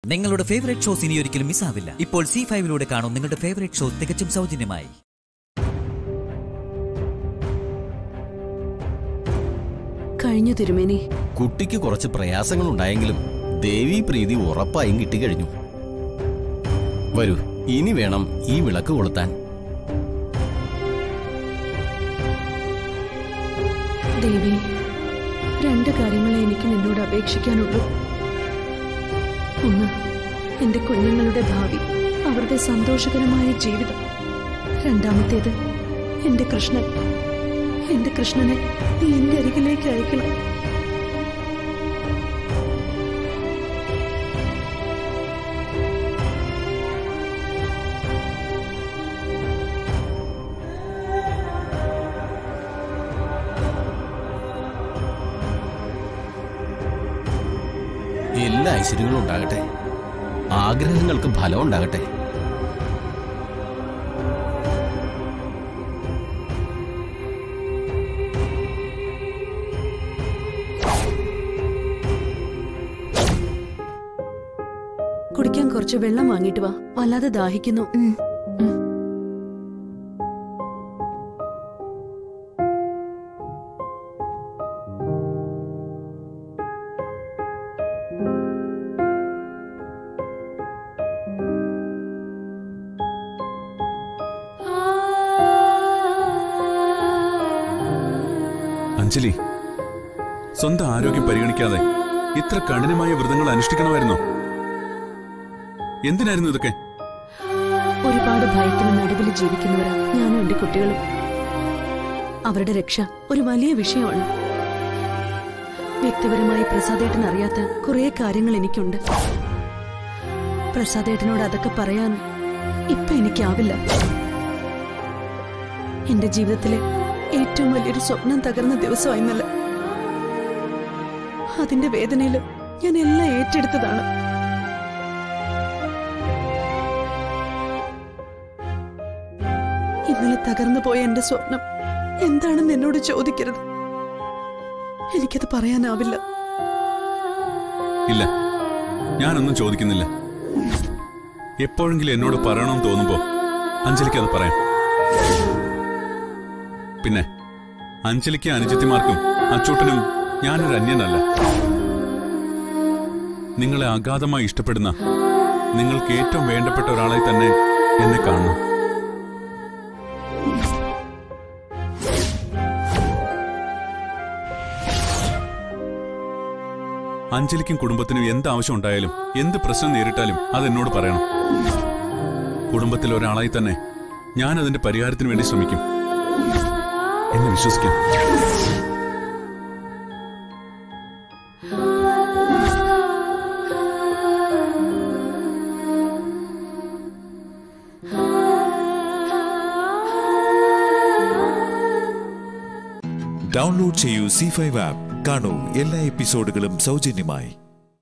നിങ്ങളുടെ favourite shows ഇനി ഒരിക്കലും മിസ്സാവില്ല ഇപ്പോൾ സി ഫൈവിലൂടെ കാണും നിങ്ങളുടെ ഫേവറേറ്റ് ഷോ തികച്ചും സൗജന്യമായി കഴിഞ്ഞു തിരുമേനി കുട്ടിക്ക് കുറച്ച് പ്രയാസങ്ങൾ ഉണ്ടായെങ്കിലും ദേവി പ്രീതി ഉറപ്പായും കിട്ടിക്കഴിഞ്ഞു വരൂ ഇനി വേണം ഈ വിളക്ക് കൊളുത്താൻ ദേവി രണ്ട് കാര്യങ്ങളെ എനിക്ക് നിന്നോട് അപേക്ഷിക്കാനുള്ളൂ ഒന്ന് എന്റെ കുഞ്ഞുങ്ങളുടെ ഭാവി അവരുടെ സന്തോഷകരമായ ജീവിതം രണ്ടാമത്തേത് എന്റെ കൃഷ്ണൻ എന്റെ കൃഷ്ണനെ നീ എന്റെ അരികിലേക്ക് അയക്കണം എല്ലാ ഐശ്വര്യങ്ങളും ഉണ്ടാകട്ടെ ആഗ്രഹങ്ങൾക്ക് ഫലം ഉണ്ടാകട്ടെ കുടിക്കാൻ കുറച്ച് വെള്ളം വാങ്ങിയിട്ട് വാ വല്ലാതെ ദാഹിക്കുന്നു ഉം. അഞ്ജലി സ്വന്തം ആരോഗ്യം പരിഗണിക്കാതെ ഇത്ര കഠിനമായ വ്രതങ്ങൾ അനുഷ്ഠിക്കണമായിരുന്നോ എന്തിനായിരുന്നു ഇതൊക്കെ ഒരുപാട് ഭയത്തിന് നടുവിൽ ജീവിക്കുന്നവരാ ഞാനും എന്റെ കുട്ടികളും അവരുടെ രക്ഷ ഒരു വലിയ വിഷയമാണ് വ്യക്തിപരമായി പ്രസാദേട്ടൻ അറിയാത്ത കുറെ കാര്യങ്ങൾ എനിക്കുണ്ട് പ്രസാദേട്ടനോട് അതൊക്കെ പറയാൻ ഇപ്പൊ എനിക്കാവില്ല എന്റെ ജീവിതത്തിലെ ഏറ്റവും വലിയൊരു സ്വപ്നം തകർന്ന ദിവസമായിരുന്നല്ല അതിന്റെ വേദനയില് ഞാൻ എല്ലാം ഏറ്റെടുത്തതാണ് ഇന്നലെ തകർന്നു പോയ എന്റെ സ്വപ്നം എന്താണെന്ന് എന്നോട് ചോദിക്കരുത് എനിക്കത് പറയാനാവില്ല ഇല്ല ഞാനൊന്നും ചോദിക്കുന്നില്ല എപ്പോഴെങ്കിലും എന്നോട് പറയണമെന്ന് തോന്നുമ്പോ അഞ്ജലിക്ക് അത് പറയാം പിന്നെ അഞ്ജലിക്ക് അനുജത്തിമാർക്കും അച്ചൂട്ടനും ഞാനൊരു അന്യനല്ല നിങ്ങളെ അഗാധമായി ഇഷ്ടപ്പെടുന്ന നിങ്ങൾക്ക് ഏറ്റവും വേണ്ടപ്പെട്ട ഒരാളായി തന്നെ എന്നെ കാണണം അഞ്ജലിക്കും കുടുംബത്തിനും എന്ത് ആവശ്യം ഉണ്ടായാലും എന്ത് പ്രശ്നം നേരിട്ടാലും അത് എന്നോട് പറയണം കുടുംബത്തിൽ ഒരാളായി തന്നെ ഞാൻ അതിന്റെ പരിഹാരത്തിന് വേണ്ടി ശ്രമിക്കും എന്നെ വിശ്വസിക്കാം ഡൗൺലോഡ് ചെയ്യൂ സി ഫൈവ് ആപ്പ് കാണൂ എല്ലാ എപ്പിസോഡുകളും സൗജന്യമായി